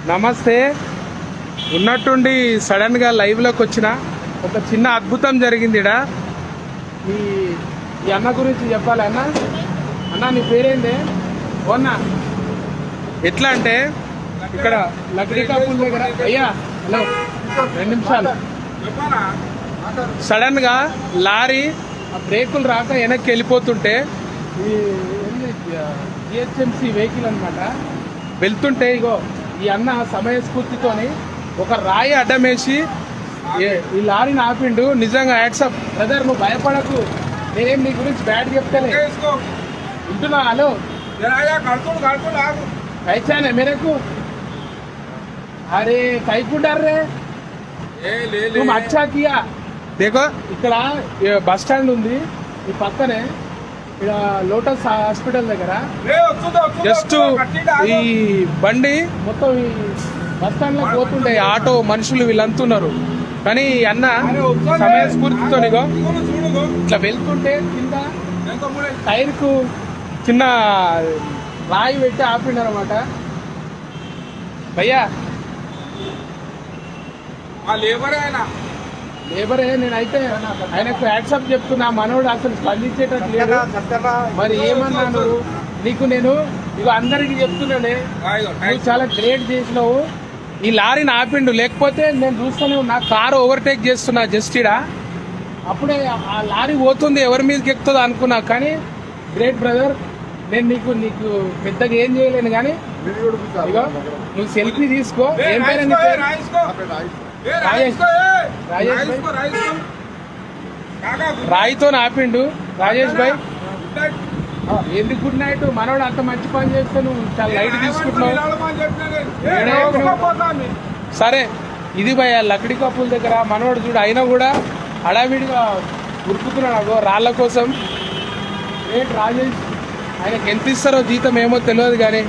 నమస్తే ఉన్నట్టుండి సడన్గా లైవ్లోకి వచ్చిన ఒక చిన్న అద్భుతం జరిగింది ఇడ ఈ ఈ అన్న గురించి చెప్పాలి అన్న అన్న నీ పేరేంటి ఓ అన్న ఎట్లా అంటే ఇక్కడ లక్డీకాపుల్ దగ్గర అయ్యా హలో రెండు నిమిషాలు సడన్ గా లారీ ఆ బ్రేకులు రాక వెనక్కి వెళ్ళిపోతుంటే ఈ జిహెచ్ఎంసి వెహికల్ అన్నమాట వెళ్తుంటే ఇగో ఈ అన్న సమయస్ఫూర్తితోని ఒక రాయి అడ్డమేసి ఏ- ఈ లారీని ఆపిండు నిజంగా యాక్సెప్ట్ బ్రదర్ నువ్వు భయపడకు నేనేం నీ గురించి బ్యాడ్ చెప్తానే వింటున్నా హలో कैसा मेरे को अरे कैकुंडर रे तुम अच्छा किया देखो ఇక్కడ ఈ బస్ స్టాండ్ ఉంది ఈ పక్కనే ఇక్కడ లోటస్ హాస్పిటల్ దగ్గర జస్ట్ ఈ బండి మొత్తం ఈ బస్ స్టాండ్ లో పోతుండే ఈ ఆటో మనుషులు వీళ్ళంతా ఉన్నారు కానీ ఈ అన్న సమయస్ఫూర్తితో ఇగో ఇట్లా వెళ్తుంటే కింద టైర్ కు చిన్న రాయి పెట్టి ఆపిండు అనమాట భయ్యా లేబరే నేనైతే ఆయనకు యాక్సెప్ట్ చెప్తున్నా మనోడు అసలు స్పందించేటట్టు లేడు మరి ఏమన్నా నువ్వు నీకు నేను ఇక అందరికి చెప్తున్నానే నువ్వు చాలా గ్రేట్ చేసినావు ఈ లారీని ఆపిండు లేకపోతే నేను చూస్తూనే ఉన్నా కారు ఓవర్టేక్ చేస్తున్నా జస్ట్ ఇడ అప్పుడే ఆ లారీ పోతుంది ఎవరి మీదకి ఎక్కుతుందో అనుకున్నా కానీ గ్రేట్ బ్రదర్ నేను నీకు నీకు పెద్దగా ఏం చేయలేను కానీ ఇగో నువ్వు సెల్ఫీ తీసుకో ఏం పేరు నీ పేరు? రాజేష్ రాజేష్ రాయితో ఆపిండు రాజేష్ భాయ్ ఎందుకు గుడ్ నైట్ మనోడు అంత మంచి పని చేస్తే నువ్వు చాలా లైట్ తీసుకుంటున్నావు సరే ఇది భయ లకడి కప్పుల దగ్గర మనోడు చూడు అయినా కూడా హడావిడిగా ఉరుకుతున్నాడు అగో రాళ్ళ కోసం ఏంటి రాజేష్ ఆయనకి ఎంత ఇస్తారో జీతం ఏమో తెలియదు కానీ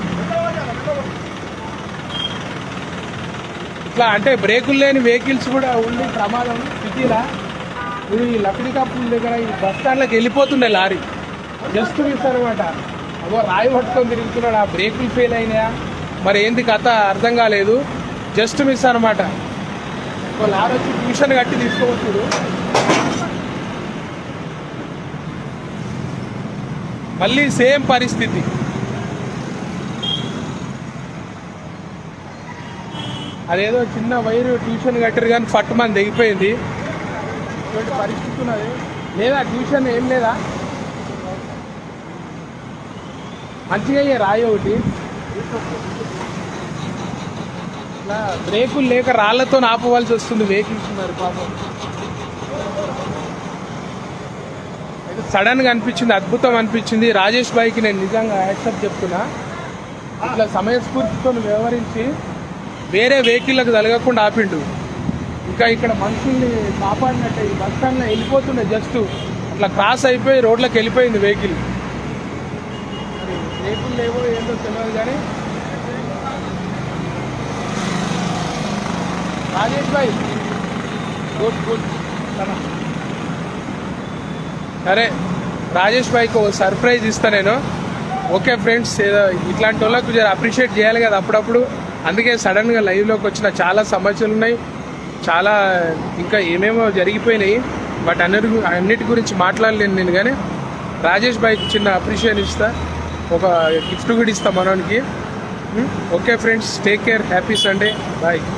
ఇట్లా అంటే బ్రేకులు లేని వెహికల్స్ కూడా ఉండి ప్రమాదం సిటీలా ఇది ఈ లకడి కప్పుల దగ్గర ఈ బస్ స్టాండ్లోకి వెళ్ళిపోతుండే లారీ జస్ట్ మిస్ అనమాట అగో రాయి పట్టుకొని తిరుగుతున్నాడు ఆ బ్రేకులు ఫెయిల్ అయినాయా మరి ఏంది కథ అర్థం కాలేదు జస్ట్ మిస్ అనమాట ఒక లారీ వచ్చి ట్యూషన్ కట్టి తీసుకోవచ్చుడు మళ్ళీ సేమ్ పరిస్థితి అదేదో చిన్న వైరు ట్యూషన్ కట్టారు కానీ ఫట్ మన దిగిపోయింది ఇటువంటి పరిస్థితి ఉన్నది లేదా ట్యూషన్ ఏం లేదా మంచిగా అయ్యే రాయి ఒకటి ఇట్లా బ్రేకులు లేక రాళ్లతో ఆపవలసి వస్తుంది వెహికల్స్ ఉన్నారు పాపం సడన్ గా అనిపించింది అద్భుతం అనిపించింది రాజేష్ భాయ్కి నేను నిజంగా యాక్సెప్ట్ చెప్తున్నా ఇట్లా సమయస్ఫూర్తితో వ్యవహరించి వేరే వెహికల్లకు తలగకుండా ఆపిండు ఇంకా ఇక్కడ మనుషుల్ని కాపాడినట్టే ఈ బస్ స్టాండ్లో వెళ్ళిపోతుండే జస్ట్ అట్లా క్రాస్ అయిపోయి రోడ్లకు వెళ్ళిపోయింది వెహికల్ మరి వెహికల్ లేవో ఏంటో తెలియదు కానీ రాజేష్ భాయ్ గుడ్ గుడ్ సరే రాజేష్ భాయ్కి ఒక సర్ప్రైజ్ ఇస్తా నేను ఓకే ఫ్రెండ్స్ ఏదో ఇట్లాంటి వాళ్ళకు జర అప్రిషియేట్ చేయాలి కదా అప్పుడప్పుడు అందుకే సడన్గా లైవ్లోకి వచ్చిన చాలా సమస్యలు ఉన్నాయి చాలా ఇంకా ఏమేమో జరిగిపోయినాయి బట్ అన్నిటి గు- అన్నిటి గురించి మాట్లాడలేను నేను కానీ రాజేష్ భాయ్కి చిన్న అప్రిషియేషన్ ఇస్తా ఒక గిఫ్ట్ కూడా ఇస్తా మనోనికి okay friends take care happy Sunday bye